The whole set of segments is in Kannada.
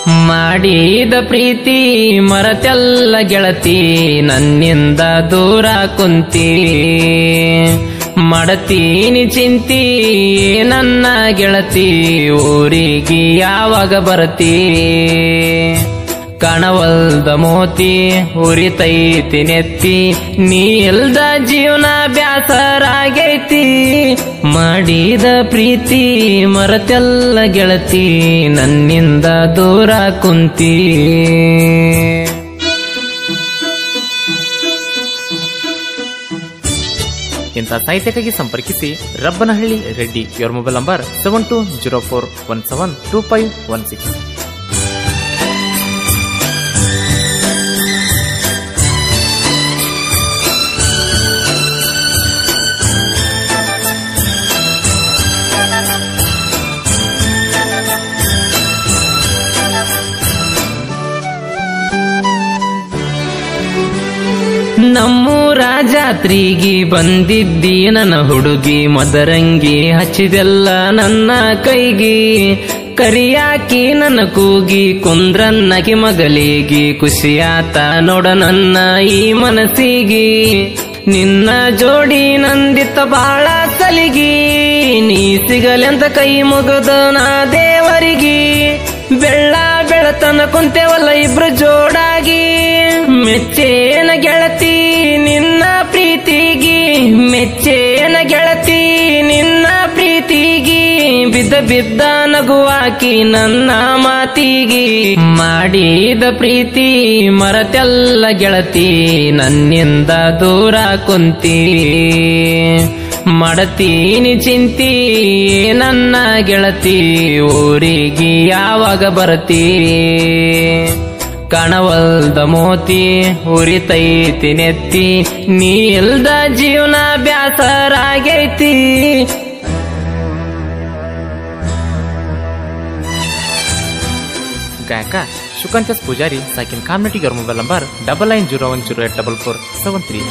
ಮಾಡಿದ ಪ್ರೀತಿ ಮರತೆಲ್ಲ ಗೆಳತಿ ನನ್ನಿಂದ ದೂರ ಕುಂತಿ ಮಾಡತೀನಿ ಚಿಂತಿ ನನ್ನ ಗೆಳತಿ ಊರಿಗೆ ಯಾವಾಗ ಬರತಿ ಕಣವಲ್ದ ಮೋತಿ ಉರಿತೈತಿ ನೆತ್ತಿ ನೀ ಇಲ್ದ ಜೀವನ ಬ್ಯಾಸರಾಗೈತಿ ಮಾಡಿದ ಪ್ರೀತಿ ಮರತೆಲ್ಲ ಗೆಳತಿ ನನ್ನಿಂದ ದೂರ ಕುಂತಿ ಇಂಥ ಸಾಹಿತ್ಯಕ್ಕಾಗಿ ಸಂಪರ್ಕಿಸಿ ರಬ್ಬನಹಳ್ಳಿ ರೆಡ್ಡಿ ಇವರ mobile number seven two zero four one seven two five one six ನಮ್ಮೂರ ಜಾತ್ರೆಗೆ ಬಂದಿದ್ದಿ ನನ್ನ ಹುಡುಗಿ ಮದರಂಗಿ ಹಚ್ಚಿದೆಲ್ಲ ನನ್ನ ಕೈಗೆ ಕರಿಯಾಕಿ ನನ್ನ ಕೂಗಿ ಕುಂದ್ರನ್ನಕಿ ಮಗಲಿಗೆ ಖುಷಿಯಾತ ನೋಡ ನನ್ನ ಈ ಮನಸ್ಸಿಗೆ ನಿನ್ನ ಜೋಡಿ ನಂದಿತ್ತ ಬಾಳ ಸಲಿಗಿ ನೀ ಸಿಗಲೆಂತ ಕೈ ಮುಗದ ನಾ ದೇವರಿಗೆ ಬೆಳ್ಳ ಬೆಳತನ ಕುಂತೇವಲ್ಲ ಇಬ್ರು ಜೋಡಾಗಿ ಮೆಚ್ಚೇನ ಗೆಳತಿ ನಿನ್ನ ಪ್ರೀತಿಗಿ ಮೆಚ್ಚೇನ ಗೆಳತಿ ನಿನ್ನ ಪ್ರೀತಿಗಿ ಬಿದ್ದ ಬಿದ್ದ ನಗುವಾಕಿ ನನ್ನ ಮಾತಿಗಿ ಮಾಡಿದ ಪ್ರೀತಿ ಮರತೆಲ್ಲ ಗೆಳತಿ ನನ್ನಿಂದ ದೂರ ಕುಂತಿ ಮಾಡತೀನಿ ಚಿಂತಿ ನನ್ನ ಗೆಳತಿ ಊರಿಗೆ ಯಾವಾಗ ಬರತಿ ಕಣವಲ್ದ ಮೋತಿ ಉರಿತೈತಿ ನೆತ್ತಿ ನೀ ಇಲ್ದ ಜೀವನ ಬ್ಯಾಸರಾಗೈತಿ ಗಾಯಕ ಶುಕಂಚಸ್ ಪೂಜಾರಿ ಸಾಕಿನ್ ಕಾಮ್ನಟಿ ಇವರ mobile number double nine zero one zero eight double four seven three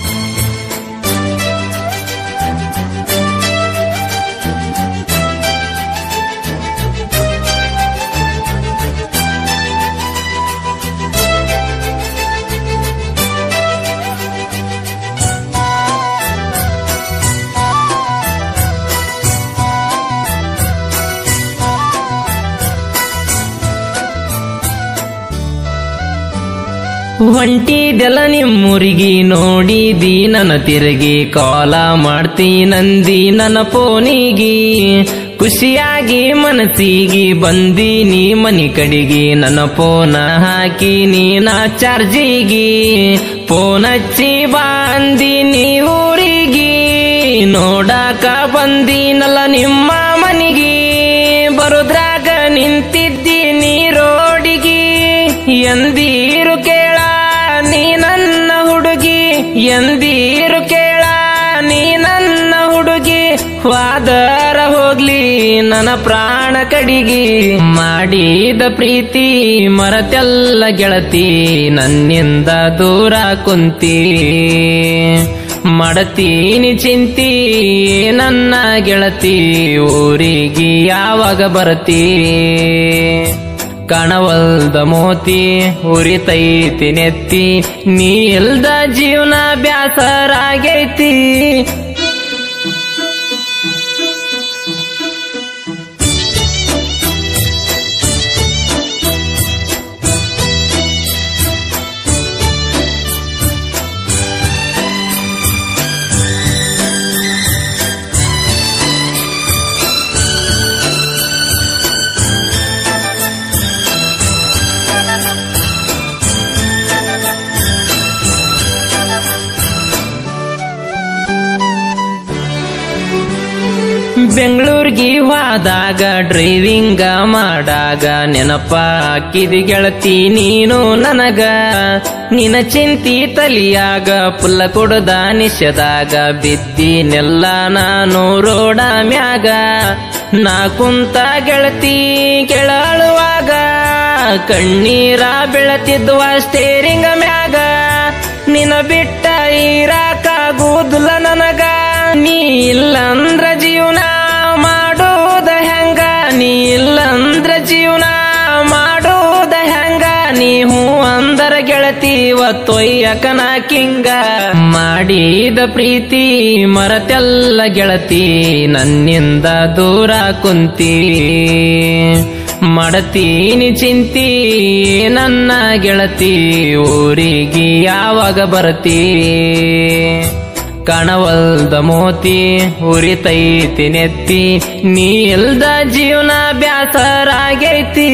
ಹೊಂಟಿದೆಲ್ಲ ನಿಮ್ಮೂರಿಗೆ ನೋಡಿದಿ ನನ್ನ ತಿರುಗಿ ಕಾಲ ಮಾಡ್ತಿ ನಂದಿ ನನ್ನ ಫೋನಿಗಿ ಖುಷಿಯಾಗಿ ಮನಸ್ಸಿಗೆ ಬಂದೀನಿ ಮನಿ ಕಡೆಗೆ ನನ್ನ ಫೋನ ಹಾಕಿ ನೀನ ಚಾರ್ಜಿಗಿ ಫೋನ್ ಹಚ್ಚಿ ಬಂದೀನಿ ಊರಿಗೆ ನೋಡಾಕ ಬಂದೀನಲ್ಲ ನಿಮ್ಮ ಮನಿಗೆ ಬರುದ್ರಾಗ ನಿಂತಿದ್ದೀನಿ ರೋಡಿಗೆ ಎಂದೀರು ಕೇಳ ನೀ ನನ್ನ ಹುಡುಗಿ ಎಂದೀರು ಕೇಳ ನೀ ನನ್ನ ಹುಡುಗಿ ವಾದರ ಹೋಗ್ಲಿ ನನ್ನ ಪ್ರಾಣ ಕಡಿಗಿ ಮಾಡಿದ ಪ್ರೀತಿ ಮರತೆಲ್ಲ ಗೆಳತಿ ನನ್ನಿಂದ ದೂರ ಕುಂತಿ ಮಾಡತೀನಿ ಚಿಂತಿ ನನ್ನ ಗೆಳತಿ ಊರಿಗೆ ಯಾವಾಗ ಬರತಿ ಕಣವಲ್ದ ಮೋತಿ ಉರಿತೈತಿ ನೆತ್ತಿ ನೀ ಇಲ್ದ ಜೀವನ ಬ್ಯಾಸರಾಗೈತಿ ಬೆಂಗಳೂರಿಗೆ ಹೋದಾಗ ಡ್ರೈವಿಂಗ ಮಾಡಾಗ ನೆನಪ ಹಾಕಿದಿ ಗೆಳತಿ ನೀನು ನನಗ ನಿನ ಚಿಂತಿ ತಲಿಯಾಗ ಪುಲ್ಲ ಕೊಡದ ನಿಷದಾಗ ಬಿದ್ದಿನೆಲ್ಲ ನಾನು ರೋಡ ಮ್ಯಾಗ ನಾ ಕುಂತ ಗೆಳತಿ ಕೆಳಳುವಾಗ ಕಣ್ಣೀರ ಬೆಳತಿದ್ವ ಸ್ಟೇರಿಂಗ ಮ್ಯಾಗ ನಿನ ಬಿಟ್ಟ ಇರಾಕಾಗುದಿಲ್ಲ ನನಗ ನೀ ಇಲ್ಲಂದ್ರ ಜೀವನ ಮಾಡೋದ ಹೆಂಗ ನೀ ಇಲ್ಲಂದ್ರ ಜೀವನ ಮಾಡೋದ ಒತ್ತೊಯ್ಯಕನ ಕಿಂಗ ಮಾಡಿದ ಪ್ರೀತಿ ಮರತೆಲ್ಲ ಗೆಳತಿ ನನ್ನಿಂದ ದೂರ ಕುಂತಿ ಮಾಡತೀನಿ ಚಿಂತಿ ನನ್ನ ಗೆಳತಿ ಊರಿಗೆ ಯಾವಾಗ ಬರ್ತೀ ಕಣವಲ್ದ ಮೋತಿ ಉರಿತೈತಿ ನೆತ್ತಿ ನೀ ಇಲ್ದ ಜೀವನ ಬ್ಯಾಸರಾಗೈತಿ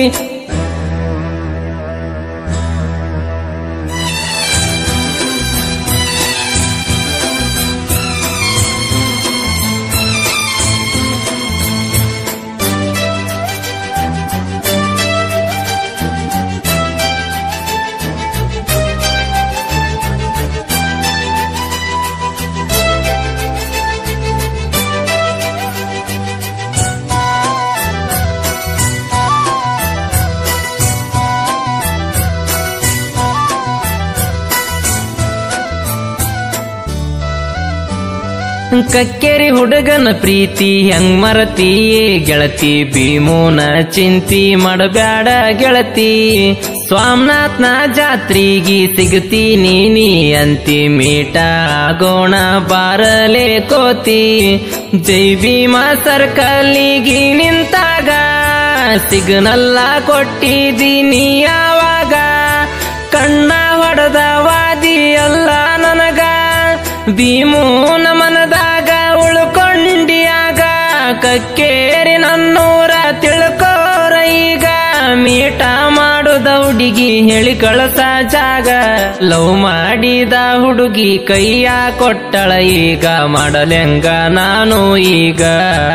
ಕಕ್ಕೇರಿ ಹುಡುಗನ ಪ್ರೀತಿ ಹೆಂಗ್ ಮರತಿ ಗೆಳತಿ ಭೀಮೂನ ಚಿಂತಿ ಮಾಡಬ್ಯಾಡ ಗೆಳತಿ ಸ್ವಾಮನಾಥ್ನ ಜಾತ್ರಿಗಿ ಸಿಗತಿ ನೀನಿ ಅಂತಿ ಮೀಟ ಆಗೋಣ ಬಾರಲೆ ಕೋತಿ ಜೈ ಭೀಮ ಸರ್ಕಲ್ಲಿಗಿ ನಿಂತಾಗ ಸಿಗ್ನಲ್ಲ ಕೊಟ್ಟಿದ್ದೀನಿ ಯಾವಾಗ ಕಣ್ಣ ಹೊಡೆದ ವಾದಿ ಅಲ್ಲ ನನಗ ಭೀಮೂನ ಮನದಾಗ ಉಳ್ಕೊಂಡಿಯಾಗ ಕಕ್ಕೇರಿ ನನ್ನೂರ ತಿಳ್ಕೋರ ಈಗ ಮೀಟ ಮಾಡುದ ಹುಡುಗಿ ಹೇಳಿ ಕಳಸ ಜಾಗ ಲವ್ ಮಾಡಿದ ಹುಡುಗಿ ಕೈಯ ಕೊಟ್ಟಳ ಈಗ ಮಾಡಲೆಂಗ ನಾನು ಈಗ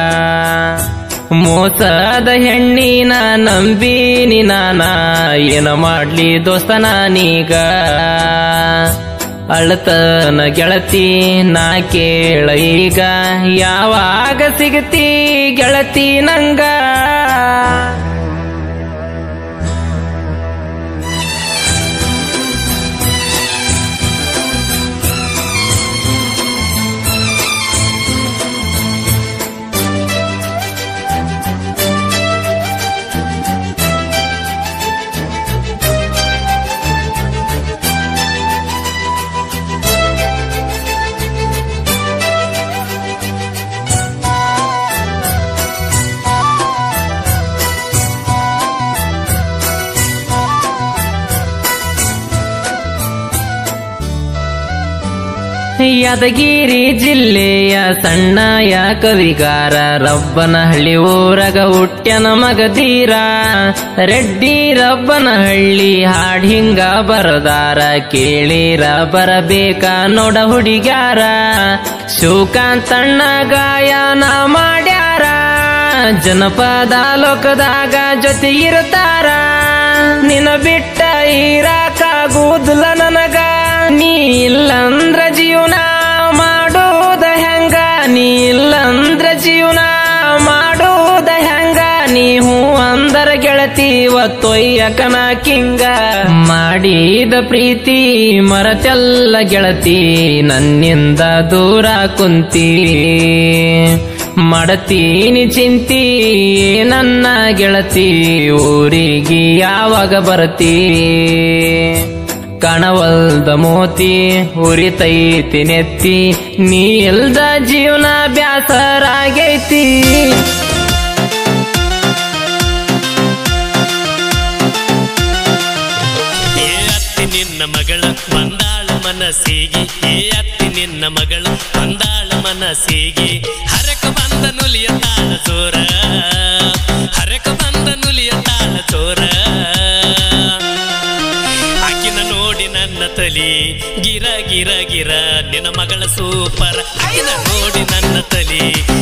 ಮೋಸದ ಹೆಣ್ಣಿನ ನಂಬಿನಿ ನಾನ ಏನ ಮಾಡ್ಲಿ ದೋಸ್ತ ನಾನೀಗ ಅಳತನ ಗೆಳತಿ ನಾ ಕೇಳ ಈಗ ಯಾವಾಗ ಸಿಗತಿ ಗೆಳತಿ ನಂಗ ಯಾದಗಿರಿ ಜಿಲ್ಲೆಯ ಸಣ್ಣಯ ಕವಿಗಾರ ರಬ್ಬನಹಳ್ಳಿ ಊರಗ ಹುಟ್ಟ್ಯನ ಮಗದೀರ ರೆಡ್ಡಿ ರಬ್ಬನಹಳ್ಳಿ ಹಾಡ್ ಹಿಂಗ ಬರದಾರ ಕೇಳಿರ ಬರಬೇಕ ನೋಡ ಹುಡುಗ್ಯಾರ ಶಿವಕಾಂತಣ್ಣ ಗಾಯನ ಮಾಡ್ಯಾರ ಜನಪದ ಲೋಕದಾಗ ಜೊತೆ ಇರ್ತಾರ ನಿನ ಬಿಟ್ಟ ಇರಾಕಾಗುದಿಲ್ಲ ನನಗ ನೀ ಇಲ್ಲಂದ್ರ ಜೀವನ ಮಾಡೋದ ಹೆಂಗ ನೀ ಇಲ್ಲಂದ್ರ ಜೀವನ ಮಾಡೋದ ಹೆಂಗ ನೀ ಹೂ ಅಂದರ ಗೆಳತಿ ಒತ್ತೊಯ್ಯಕನ ಕಿಂಗ ಮಾಡಿದ ಪ್ರೀತಿ ಮರತೆಲ್ಲ ಗೆಳತಿ ನನ್ನಿಂದ ದೂರ ಕುಂತಿ ಮಾಡತೀನಿ ಚಿಂತಿ ನನ್ನ ಗೆಳತಿ ಊರಿಗೆ ಯಾವಾಗ ಬರ್ತೀ ಕಣವಲ್ದ ಮೋತಿ ಉರಿತೈತಿ ನೆತ್ತಿ ನೀ ಇಲ್ದ ಜೀವನ ಬ್ಯಾಸರಾಗೈತಿ ಏ ಅತ್ತಿ ನಿನ್ನ ಮಗಳ ಬಂದಾಳ ಮನಸ್ಸಿಗೆ ಏ ಅತ್ತಿ ನಿನ್ನ ಮಗಳ ಬಂದಾಳ ಮನಸ್ಸಿಗೆ ಹರಕ ಬಂದ ನುಲಿಯ ತಾಳ ಚೋರ ಹರಕ ಬಂದ ನುಲಿಯ ತಾಳ ಚೋರ ಆಕಿನ ನೋಡಿ ನನ್ನ ತಲಿ ಗಿರ ಗಿರ ಗಿರ ನಿನ್ನ ಮಗಳ ಸೂಪರ್ ಆಕಿನ ನೋಡಿ ನನ್ನ ತಲಿ